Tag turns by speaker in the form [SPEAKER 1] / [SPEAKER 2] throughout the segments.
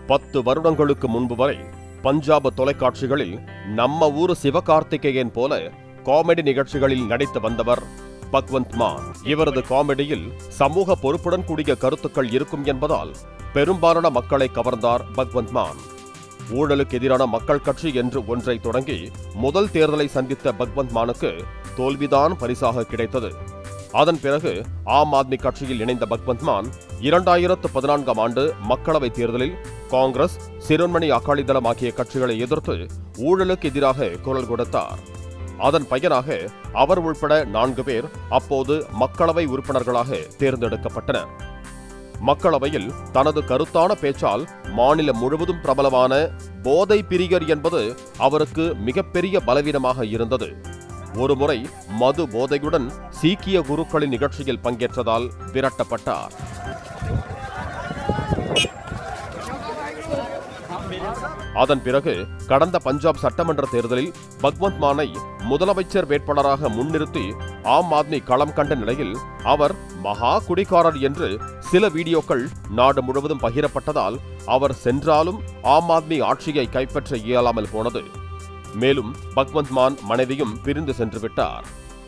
[SPEAKER 1] பத்து வருடங்களுக்கு முன்பு வரை பஞ்சாப் தொலைக்காட்சிகளில் நம்ம ஊரு சிவகார்த்திகேயன் போல காமெடி நிகழ்ச்சிகளில் நடித்து வந்தவர் பக்வந்த் மான் இவரது காமெடியில் சமூக பொறுப்புடன் கூடிய கருத்துக்கள் இருக்கும் என்பதால் பெரும்பாலான மக்களை கவர்ந்தார் பக்வந்த் மான் ஊழலுக்கு எதிரான மக்கள் கட்சி என்று ஒன்றை தொடங்கி முதல் தேர்தலை சந்தித்த பக்வந்த் மானுக்கு தோல்விதான் பரிசாக கிடைத்தது அதன் பிறகு ஆம் ஆத்மி கட்சியில் இணைந்த பக்வந்த் மான் இரண்டாயிரத்து பதினான்காம் ஆண்டு மக்களவைத் தேர்தலில் காங்கிரஸ் சிரோன்மணி அகாலிதளம் ஆகிய கட்சிகளை எதிர்த்து ஊழலுக்கு எதிராக குரல் கொடுத்தார் அதன் பயனாக அவர் உள்பட நான்கு பேர் அப்போது மக்களவை உறுப்பினர்களாக தேர்ந்தெடுக்கப்பட்டனர் மக்களவையில் தனது கருத்தான பேச்சால் மாநிலம் முழுவதும் பிரபலமான போதை பிரியர் என்பது அவருக்கு மிகப்பெரிய பலவீனமாக இருந்தது ஒருமுறை மது போதையுடன் சீக்கிய குருக்களின் நிகழ்ச்சியில் பங்கேற்றதால் விரட்டப்பட்டார் அதன் பிறகு கடந்த பஞ்சாப் சட்டமன்ற தேர்தலில் பக்வந்த் மானை முதலமைச்சர் வேட்பாளராக முன்னிறுத்தி ஆம் ஆத்மி களம் கண்ட நிலையில் அவர் மகா குடிகாரர் என்று சில வீடியோக்கள் நாடு முழுவதும் பகிரப்பட்டதால் அவர் சென்றாலும் ஆம் ஆத்மி ஆட்சியை கைப்பற்ற இயலாமல் போனது மேலும் பக்வந்த் மான் மனைவியும் பிரிந்து சென்று விட்டார்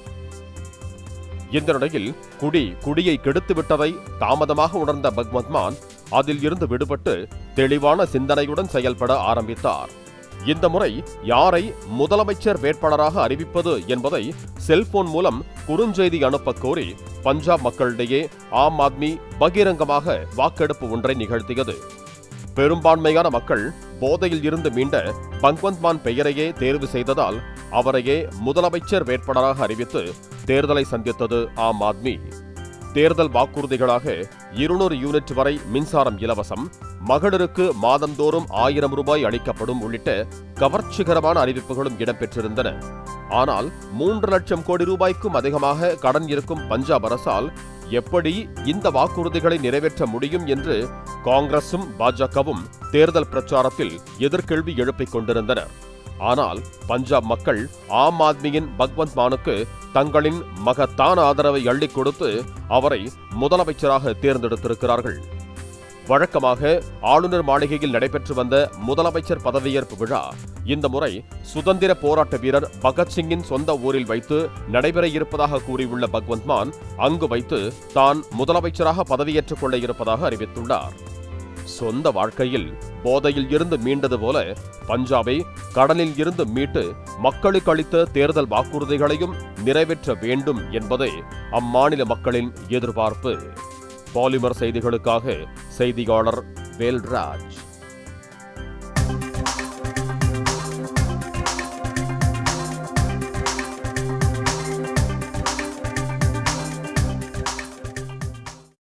[SPEAKER 1] இந்த நிலையில் குடி குடியை கெடுத்து விட்டதை தாமதமாக உணர்ந்த பக்வந்த் மான் அதில் இருந்து விடுபட்டு தெளிவான சிந்தனையுடன் செயல்பட ஆரம்பித்தார் இந்த முறை யாரை முதலமைச்சர் வேட்பாளராக அறிவிப்பது என்பதை செல்போன் மூலம் குறுஞ்செய்தி அனுப்ப கோரி பஞ்சாப் மக்களிடையே ஆம் ஆத்மி பகிரங்கமாக வாக்கெடுப்பு ஒன்றை நிகழ்த்தியது பெரும்பான்மையான மக்கள் போதையில் இருந்து மீண்ட பங்வந்த் மான் பெயரையே தேர்வு செய்ததால் அவரையே முதலமைச்சர் வேட்பாளராக அறிவித்து தேர்தலை சந்தித்தது ஆம் ஆத்மி தேர்தல் வாக்குறுதிகளாக இருநூறு யூனிட் வரை மின்சாரம் இலவசம் மகளிருக்கு மாதந்தோறும் ஆயிரம் ரூபாய் அளிக்கப்படும் உள்ளிட்ட கவர்ச்சிகரமான அறிவிப்புகளும் இடம்பெற்றிருந்தன ஆனால் மூன்று லட்சம் கோடி ரூபாய்க்கும் அதிகமாக கடன் இருக்கும் பஞ்சாப் அரசால் எப்படி இந்த வாக்குறுதிகளை நிறைவேற்ற முடியும் என்று காங்கிரசும் பாஜகவும் தேர்தல் பிரச்சாரத்தில் எதிர்கேள்வி எழுப்பிக் கொண்டிருந்தனர் ஆனால் பஞ்சாப் மக்கள் ஆம் ஆத்மியின் பக்வந்த் மானுக்கு தங்களின் மகத்தான ஆதரவை அள்ளிக் கொடுத்து அவரை முதலமைச்சராக தேர்ந்தெடுத்திருக்கிறார்கள் வழக்கமாக ஆளுநர் மாளிகையில் நடைபெற்று வந்த முதலமைச்சர் பதவியேற்பு விழா இந்த முறை சுதந்திர போராட்ட வீரர் பகத்சிங்கின் சொந்த ஊரில் வைத்து நடைபெற இருப்பதாக கூறியுள்ள பக்வந்த் மான் அங்கு வைத்து தான் முதலமைச்சராக பதவியேற்றுக் கொள்ள இருப்பதாக அறிவித்துள்ளார் சொந்த வாழ்க்கையில் போதையில் இருந்து மீண்டது போல பஞ்சாபை கடலில் இருந்து மீட்டு மக்களுக்கு அளித்த தேர்தல் வாக்குறுதிகளையும் நிறைவேற்ற வேண்டும் என்பதே அம்மாநில மக்களின் எதிர்பார்ப்பு பாலிமர் செய்திகளுக்காக செய்தியாளர் வேல்ராஜ்